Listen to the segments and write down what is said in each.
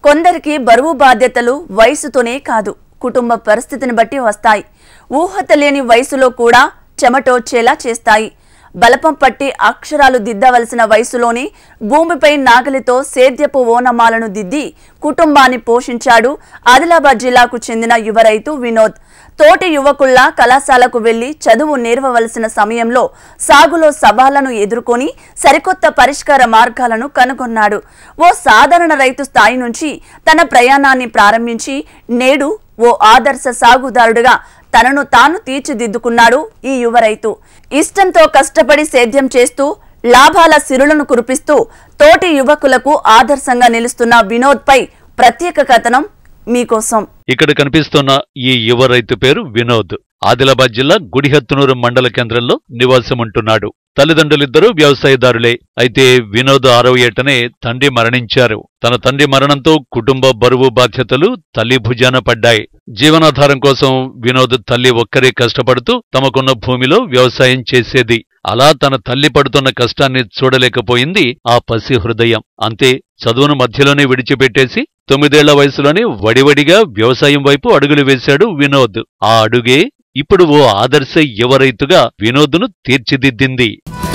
కొందరికి బరువు బాధ్యతలు వయసుతోనే కాదు కుటుంబ పరిస్థితిని బట్టి వస్తాయి ఊహ తెలియని వయసులో కూడా చెమటోడ్చేలా చేస్తాయి బలపం పట్టి అక్షరాలు దిద్దవలసిన వయసులోనే భూమిపై నాగలితో సేద్యపు ఓనమాలను దిద్ది కుటుంబాన్ని పోషించాడు ఆదిలాబాద్ జిల్లాకు చెందిన యువ రైతు వినోద్ తోటి యువకుల్లా కళాశాలకు వెళ్లి చదువు నేర్వవలసిన సమయంలో సాగులో సవాళ్లను ఎదుర్కొని సరికొత్త పరిష్కార మార్గాలను కనుగొన్నాడు ఓ సాధారణ రైతు స్థాయి నుంచి తన ప్రయాణాన్ని ప్రారంభించి నేడు ఓ ఆదర్శ సాగుదారుడుగా తనను తాను తీర్చిదిద్దుకున్నాడు ఈ యువ రైతు ఇష్టంతో కష్టపడి సేద్యం చేస్తూ లాభాల సిరులను కురిపిస్తూ తోటి యువకులకు ఆదర్శంగా నిలుస్తున్న వినోద్పై ప్రత్యేక కథనం మీకోసం ఇక్కడ కనిపిస్తున్న ఈ యువ రైతు పేరు వినోద్ ఆదిలాబాద్ జిల్లా గుడిహత్తునూరు మండల కేంద్రంలో నివాసముంటున్నాడు తల్లిదండ్రులిద్దరూ వ్యవసాయదారులే అయితే వినోద్ ఆరవ ఏటనే తండ్రి మరణించారు తన తండ్రి మరణంతో కుటుంబ బరువు బాధ్యతలు తల్లి భుజాన పడ్డాయి జీవనాధారం కోసం వినోద్ తల్లి ఒక్కరే కష్టపడుతూ తమకున్న భూమిలో వ్యవసాయం చేసేది అలా తన తల్లి పడుతున్న కష్టాన్ని చూడలేకపోయింది ఆ పసి హృదయం అంతే చదువును మధ్యలోనే విడిచిపెట్టేసి తొమ్మిదేళ్ల వయసులోనే వడివడిగా వ్యవసాయం వైపు అడుగులు వేశాడు వినోద్ ఆ అడుగే ఇప్పుడు ఓ ఆదర్శ యువ రైతుగా వినోద్ను తీర్చిదిద్దింది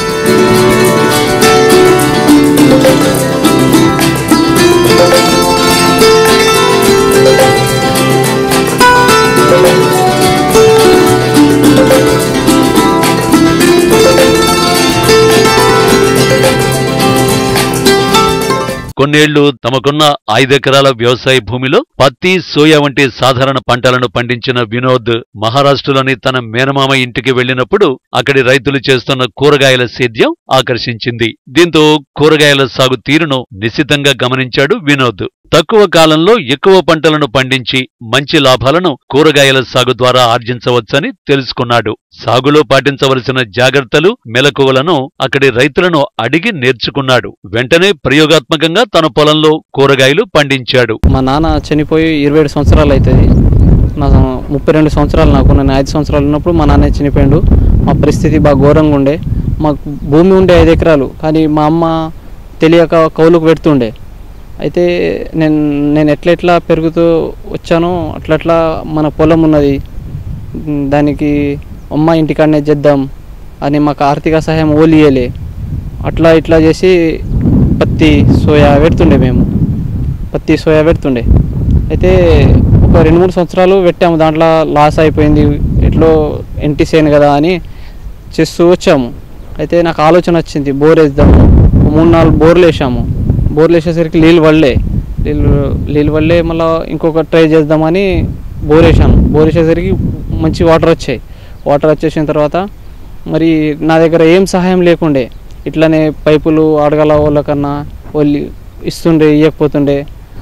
కొన్నేళ్లు తమకున్న ఐదెకరాల వ్యవసాయ భూమిలో పత్తి సోయా వంటి సాధారణ పంటలను పండించిన వినోద్ మహారాష్ట్రలోని తన మేనమామ ఇంటికి వెళ్లినప్పుడు అక్కడి రైతులు చేస్తున్న కూరగాయల సేద్యం ఆకర్షించింది దీంతో కూరగాయల సాగు తీరును నిశితంగా గమనించాడు వినోద్ తక్కువ కాలంలో ఎక్కువ పంటలను పండించి మంచి లాభాలను కూరగాయల సాగు ద్వారా ఆర్జించవచ్చని తెలుసుకున్నాడు సాగులో పాటించవలసిన జాగ్రత్తలు మెలకువలను అక్కడి రైతులను అడిగి నేర్చుకున్నాడు వెంటనే ప్రయోగాత్మకంగా తన పొలంలో కూరగాయలు పండించాడు మా నాన్న చనిపోయి ఇరవై ఏడు సంవత్సరాలు అవుతుంది నా ముప్పై రెండు సంవత్సరాలు నాకు నేను ఐదు సంవత్సరాలు ఉన్నప్పుడు మా నాన్న చనిపోయాడు మా పరిస్థితి బాగా ఘోరంగా ఉండే మాకు భూమి ఉండే ఐదు ఎకరాలు కానీ మా అమ్మ తెలియక కౌలుకు పెడుతుండే అయితే నేను నేను ఎట్లా ఎట్లా పెరుగుతూ వచ్చానో అట్లా అట్లా మన పొలం ఉన్నది ఉమ్, దానికి అమ్మ ఇంటికాడనే చేద్దాం అని మాకు ఆర్థిక సహాయం ఓలియలే అట్లా ఇట్లా చేసి పత్తి సోయా పెడుతుండే మేము పత్తి సోయా పెడుతుండే అయితే ఒక రెండు మూడు సంవత్సరాలు పెట్టాము దాంట్లో లాస్ అయిపోయింది ఎట్లో ఎంటి సేను కదా అని చేస్తూ వచ్చాము అయితే నాకు ఆలోచన వచ్చింది బోర్ వేద్దాము ఒక మూడు నాలుగు బోర్లు వేసాము బోర్లు వేసేసరికి నీళ్ళు వల్లే నీళ్ళు నీళ్ళు వల్లే మళ్ళీ ఇంకొక ట్రై చేద్దామని బోర్ వేసాను బోర్ వేసేసరికి మంచి వాటర్ వచ్చాయి వాటర్ వచ్చేసిన తర్వాత మరి నా దగ్గర ఏం సహాయం లేకుండే ఇట్లనే పైపులు అడగల వాళ్ళకన్నా వాళ్ళు ఇస్తుండే ఇవ్వకపోతుండే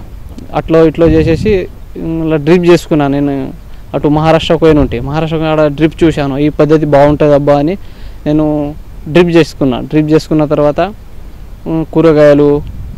అట్లా ఇట్లా చేసేసి ఇలా డ్రిప్ చేసుకున్నాను నేను అటు మహారాష్ట్రకు పోయిన ఉంటే మహారాష్ట్రకు ఆడ డ్రిప్ చూశాను ఈ పద్ధతి బాగుంటుంది అబ్బా అని నేను డ్రిప్ చేసుకున్నా డ్రిప్ చేసుకున్న తర్వాత ఉమ్, కూరగాయలు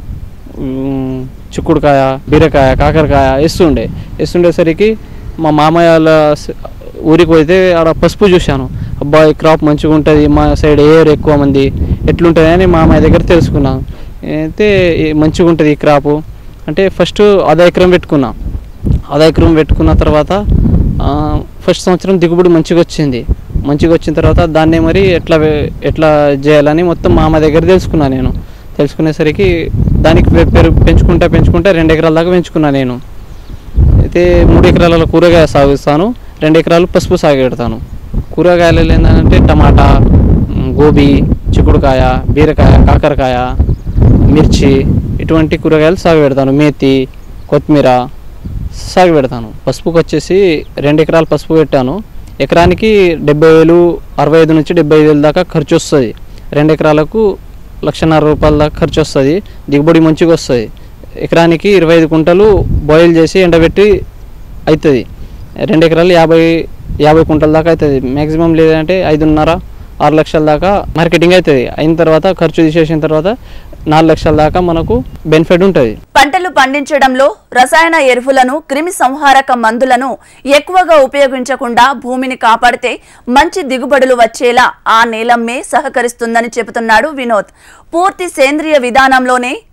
ఉమ్, చిక్కుడుకాయ బీరకాయ కాకరకాయ వేస్తుండే వేస్తుండేసరికి మా మామయ్య వాళ్ళ స- ఊరికి పోతే ఆడ పసుపు చూశాను అబ్బా ఈ క్రాప్ మంచిగా ఉంటుంది మా సైడ్ ఏర్ ఎక్కువ మంది ఎట్లుంటుంది అని మామయ్య దగ్గర తెలుసుకున్నాను అయితే ఈ మంచిగా ఉంటుంది ఈ క్రాపు అంటే ఫస్ట్ అర్ధ ఎకరం పెట్టుకున్నా అర్ధ ఎకరం పెట్టుకున్న తర్వాత ఆ, ఫస్ట్ సంవత్సరం దిగుబడి మంచిగా వచ్చింది మంచిగా వచ్చిన తర్వాత దాన్నే మరి ఎట్లా వే- ఎట్లా చేయాలని మొత్తం మామ దగ్గర తెలుసుకున్నా నేను తెలుసుకునేసరికి దానికి పె- పెరు- పెంచుకుంటా పెంచుకుంటా రెండు ఎకరాల దాకా పెంచుకున్నా నేను అయితే మూడు ఎకరాల కూరగాయ సాగు ఇస్తాను రెండు ఎకరాలు పసుపు సాగు పెడతాను కూరగాయలు ఏంటంటే టమాటా ఉమ్, గోబీ చిక్కుడుకాయ బీరకాయ కాకరకాయ మిర్చి ఇటువంటి కూరగాయలు సాగు పెడతాను మేతి కొత్తిమీర సాగు పెడతాను పసుపుకి వచ్చేసి రెండు ఎకరాలు పసుపు పెట్టాను ఎకరానికి డెబ్బై వేలు అరవై ఐదు నుంచి డెబ్బై ఐదు వేలు దాకా ఖర్చు వస్తుంది రెండు ఎకరాలకు లక్షన్నర రూపాయల దాకా ఖర్చు వస్తుంది దిగుబడి మంచిగా వస్తుంది ఎకరానికి ఇరవై ఐదు కుంటలు బాయిల్ చేసి ఎండబెట్టి అవుతుంది రెండు ఎకరాలు యాభై యాభై కుంటల దాకా అవుతుంది మ్యాక్సిమం లేదంటే ఐదున్నర ఆరు లక్షల దాకా మార్కెటింగ్ అవుతుంది అయిన తర్వాత ఖర్చు తీసేసిన తర్వాత నాలుగు లక్షల దాకా మనకు బెనిఫిట్ ఉంటుంది పంటలు పండించడంలో రసాయన ఎరువులను క్రిమి సంహారక మందులను ఎక్కువగా ఉపయోగించకుండా భూమిని కాపాడితే మంచి దిగుబడులు వచ్చేలా ఆ నేలమ్మే సహకరిస్తుందని చెబుతున్నాడు వినోద్ పూర్తి సేంద్రియ విధానంలోనే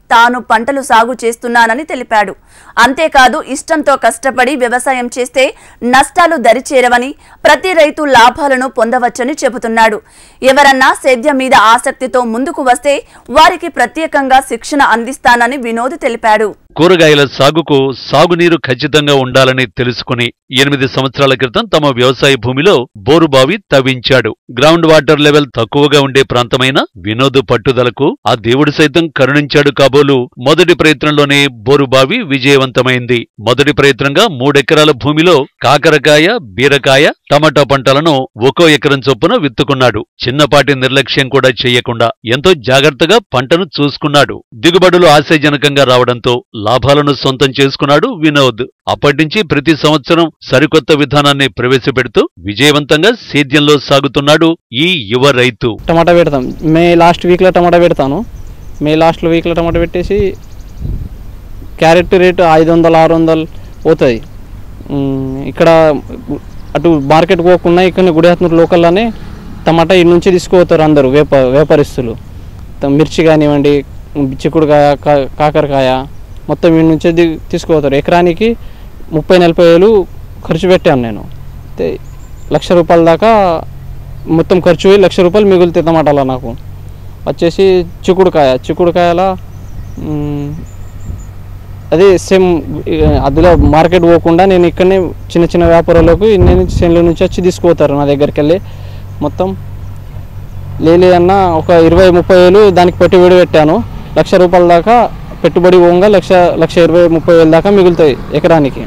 తాను పంటలు సాగు చేస్తున్నానని తెలిపాడు అంతేకాదు ఇష్టంతో కష్టపడి వ్యవసాయం చేస్తే నష్టాలు దరిచేరవని ప్రతి రైతు లాభాలను పొందవచ్చని చెబుతున్నాడు ఎవరన్నా సేద్యం మీద ఆసక్తితో ముందుకు వస్తే వారికి ప్రత్యేకంగా శిక్షణ అందిస్తానని వినోద్ తెలిపాడు కూరగాయల సాగుకు సాగునీరు ఖచ్చితంగా ఉండాలని తెలుసుకుని ఎనిమిది సంవత్సరాల క్రితం తమ వ్యవసాయ భూమిలో బోరుబావి తవ్వించాడు గ్రౌండ్ వాటర్ లెవెల్ తక్కువగా ఉండే ప్రాంతమైన వినోద్ పట్టుదలకు ఆ దేవుడు సైతం కరుణించాడు కాబోలు మొదటి ప్రయత్నంలోనే బోరుబావి విజయవంతమైంది మొదటి ప్రయత్నంగా మూడెకరాల భూమిలో కాకరకాయ బీరకాయ టమాటా పంటలను ఒక్కో ఎకరం చొప్పున విత్తుకున్నాడు చిన్నపాటి నిర్లక్ష్యం కూడా చెయ్యకుండా ఎంతో జాగ్రత్తగా పంటను చూసుకున్నాడు దిగుబడులు ఆశాజనకంగా రావడంతో లాభాలను సొంతం చేసుకున్నాడు వినోద్ అప్పటినుంచి ప్రతి సంవత్సరం సరికొత్త విధానాన్ని ప్రవేశపెడుతూ విజయవంతంగా సేద్యంలో సాగుతున్నాడు ఈ యువ రైతు టమాటా పెడతాం మే లాస్ట్ వీక్లో టమాటా పెడతాను మే లాస్ట్ వీక్లో టమాటా పెట్టేసి క్యారెట్ రేటు ఐదు వందలు ఆరు వందలు పోతుంది ఉమ్, ఇక్కడ అటు మార్కెట్ పోకుండా ఇక్కడ గుడిహత్నూరు లోకల్లోనే టమాటా ఇటు నుంచి తీసుకుపోతారు అందరూ వేప వ్యాపారస్తులు త- మిర్చి కానివ్వండి చిక్కుడుకాయ కా- కాకరకాయ మొత్తం ఇటు నుంచే ది- తీసుకుపోతారు ఎకరానికి ముప్పై నలభై వేలు ఖర్చు పెట్టాను నేను అయితే లక్ష రూపాయల దాకా మొత్తం ఖర్చు పోయి లక్ష రూపాయలు మిగులుతాయి టమాటాలో నాకు వచ్చేసి చిక్కుడుకాయ చిక్కుడుకాయల మ్, అదే సేమ్ అందులో మార్కెట్ పోకుండా నేను ఇక్కడనే చిన్న చిన్న వ్యాపారాలకు ఇన్ని నుంచి సెన్ల నుంచి వచ్చి తీసుకుపోతారు నా దగ్గరికి వెళ్ళి మొత్తం లేలే అన్న ఒక ఇరవై ముప్పై వేలు దానికి పెట్టుబడి పెట్టాను లక్ష రూపాయల దాకా పెట్టుబడి పోగా లక్ష లక్ష ఇరవై ముప్పై వేలు దాకా మిగులుతాయి ఎకరానికి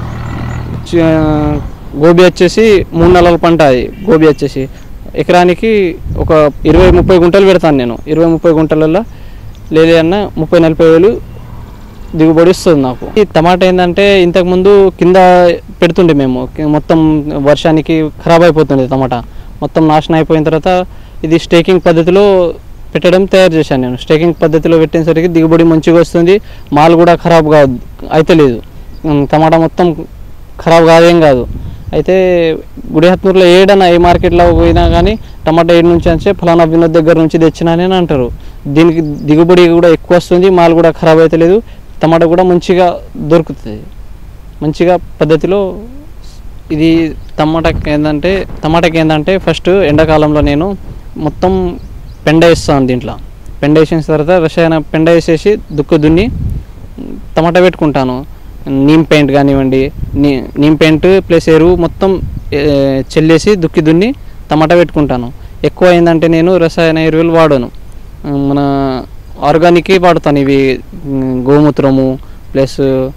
చి- గోబీ వచ్చేసి మూడు నెలల పంట అది గోబీ వచ్చేసి ఎకరానికి ఒక ఇరవై ముప్పై గుంటలు పెడతాను నేను ఇరవై ముప్పై గుంటలలో లేదే అన్న ముప్పై నలభై వేలు దిగుబడి వస్తుంది నాకు ఈ టమాటా ఏంటంటే ఇంతకుముందు కింద పెడుతుండే మేము కి- మొత్తం వర్షానికి ఖరాబ్ అయిపోతుండే టమాటా మొత్తం నాశనం అయిపోయిన తర్వాత ఇది స్టేకింగ్ పద్ధతిలో పెట్టడం తయారు చేశాను నేను స్టేకింగ్ పద్ధతిలో పెట్టేసరికి దిగుబడి మంచిగా వస్తుంది మాల్ కూడా ఖరాబ్ కాదు అయితే లేదు ఉమ్, టమాటా మొత్తం ఖరాబ్ కాదేం కాదు అయితే గుడిహత్నూరులో ఏడన్నా ఏ మార్కెట్లో పోయినా కానీ టమాటా ఏడు నుంచి అంటే ఫలానా వినోద్ దగ్గర నుంచి తెచ్చినానని అని అంటారు దీనికి దిగుబడి కూడా ఎక్కువ వస్తుంది మాల్ కూడా ఖరాబ్ అయితే లేదు టమాటా కూడా మంచిగా దొరుకుతుంది మంచిగా పద్ధతిలో ఇది టమాటాకి ఏంటంటే టమాటాకి ఏంటంటే ఫస్ట్ ఎండాకాలంలో నేను మొత్తం పెండ వేస్తాను దీంట్లో పెండ వేసిన తర్వాత రసాయన పెండ వేసేసి దుక్కు దున్ని టమాటా పెట్టుకుంటాను నీమ్ పెయింట్ కానివ్వండి నీ నీమ్ పెయింట్ ప్లస్ ఎరువు మొత్తం ఏ, చెల్లేసి దుక్కి దున్ని టమాటా పెట్టుకుంటాను ఎక్కువ ఏంటంటే నేను రసాయన ఎరువులు వాడను ఉమ్, మన ఆర్గానిక్ వాడతాను ఇవి ఉమ్, గోమూత్రము ప్లస్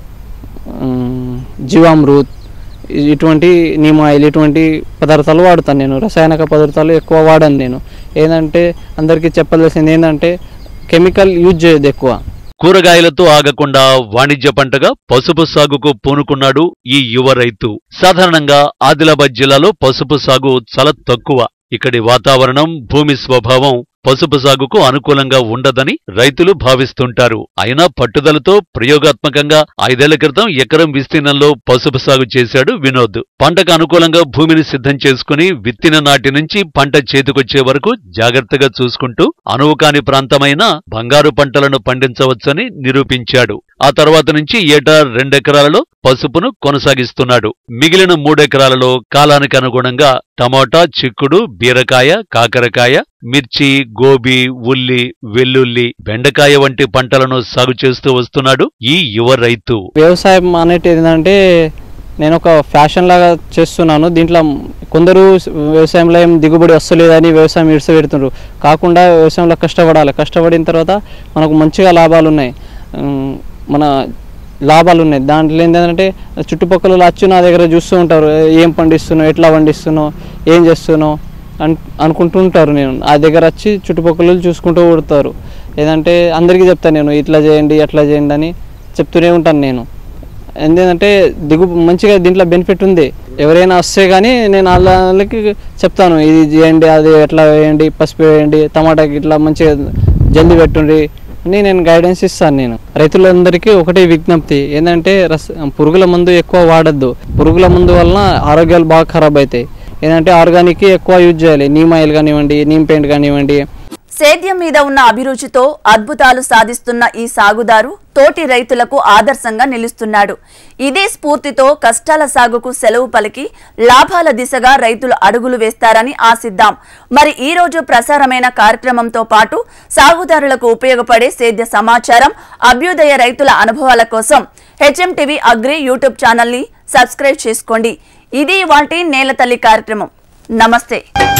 ఉమ్, జీవామృత్ ఇ- ఇటువంటి నీమ్ ఆయిల్ ఇటువంటి పదార్థాలు వాడుతాను నేను రసాయనిక పదార్థాలు ఎక్కువ వాడను నేను ఏంటంటే అందరికీ చెప్పాల్సింది ఏంటంటే కెమికల్ యూజ్ చేయదు ఎక్కువ కూరగాయలతో ఆగకుండా వాణిజ్య పంటగా పసుపు సాగుకు పూనుకున్నాడు ఈ యువ రైతు సాధారణంగా ఆదిలాబాద్ జిల్లాలో పసుపు సాగు చాలా తక్కువ ఇక్కడి వాతావరణం భూమి స్వభావం పసుపు సాగుకు అనుకూలంగా ఉండదని రైతులు భావిస్తుంటారు అయినా పట్టుదలతో ప్రయోగాత్మకంగా ఐదేళ్ల క్రితం ఎకరం విస్తీర్ణంలో పసుపు సాగు చేశాడు వినోద్ పంటకు అనుకూలంగా భూమిని సిద్ధం చేసుకుని విత్తిన నాటి నుంచి పంట చేతికొచ్చే వరకు జాగ్రత్తగా చూసుకుంటూ అనువు కాని ప్రాంతమైన బంగారు పంటలను పండించవచ్చని నిరూపించాడు ఆ తర్వాత నుంచి ఏటా రెండెకరాలలో పసుపును కొనసాగిస్తున్నాడు మిగిలిన మూడెకరాలలో కాలానికి అనుగుణంగా టమోటా చిక్కుడు బీరకాయ కాకరకాయ మిర్చి గోబీ ఉల్లి వెల్లుల్లి బెండకాయ వంటి పంటలను సాగు చేస్తూ వస్తున్నాడు ఈ యువ రైతు వ్యవసాయం అనేది ఏంటంటే నేను ఒక ఫ్యాషన్ లాగా చేస్తున్నాను దీంట్లో కొందరు వ్యవసాయంలో ఏం దిగుబడి వస్తలేదని వ్యవసాయం ఇడిచిపెడుతున్నారు కాకుండా వ్యవసాయంలో కష్టపడాలి కష్టపడిన తర్వాత మనకు మంచిగా లాభాలు ఉన్నాయి ఉమ్, మన లాభాలు ఉన్నాయి దాంట్లో ఏంటంటే చుట్టుపక్కల వాళ్ళు వచ్చి నా దగ్గర చూస్తూ ఉంటారు "ఏ- ఏం పండిస్తున్నావు ఎట్లా పండిస్తున్నావు ఏం చేస్తున్నావు అన్ అనుకుంటూ ఉంటారు నేను ఆ దగ్గర వచ్చి చుట్టుపక్కల వాళ్ళు చూసుకుంటూ కొడతారు ఏదంటే అందరికీ చెప్తాను నేను ఇట్లా చేయండి అట్లా చేయండి అని చెప్తూనే ఉంటాను నేను ఎందుకంటే దిగు మంచిగా దీంట్లో బెనిఫిట్ ఉంది ఎవరైనా వస్తే కానీ నేను వాళ్ళకి చెప్తాను ఇది చేయండి అది ఎట్లా వేయండి పసుపు వేయండి టమాటాకి ఇట్లా మంచిగా జల్దీ పెట్టుండి అని నేను గైడెన్స్ ఇస్తాను నేను రైతులందరికీ ఒకటే విజ్ఞప్తి ఏంటంటే రస పురుగుల మందు ఎక్కువ వాడద్దు పురుగుల మందు వలన ఆరోగ్యాలు బాగా ఖరాబ్ అవుతాయి ఏంటంటే ఆర్గానిక్ ఎక్కువ యూజ్ చేయాలి నీమ్ ఆయిల్ కానివ్వండి నీమ్ పెయింట్ కానివ్వండి సేద్యం మీద ఉన్న అభిరుచితో అద్భుతాలు సాధిస్తున్న ఈ సాగుదారు తోటి రైతులకు ఆదర్శంగా నిలుస్తున్నాడు ఇదే స్ఫూర్తితో కష్టాల సాగుకు సెలవు పలికి లాభాల దిశగా రైతులు అడుగులు వేస్తారని ఆశిద్దాం మరి ఈ రోజు ప్రసారమైన కార్యక్రమంతో పాటు సాగుదారులకు ఉపయోగపడే సేద్య సమాచారం అభ్యుదయ రైతుల అనుభవాల కోసం హెచ్ఎం టీవీ అగ్రి యూట్యూబ్ ఛానల్ని సబ్స్క్రైబ్ చేసుకోండి ఇది వాటి నేలతల్లి కార్యక్రమం నమస్తే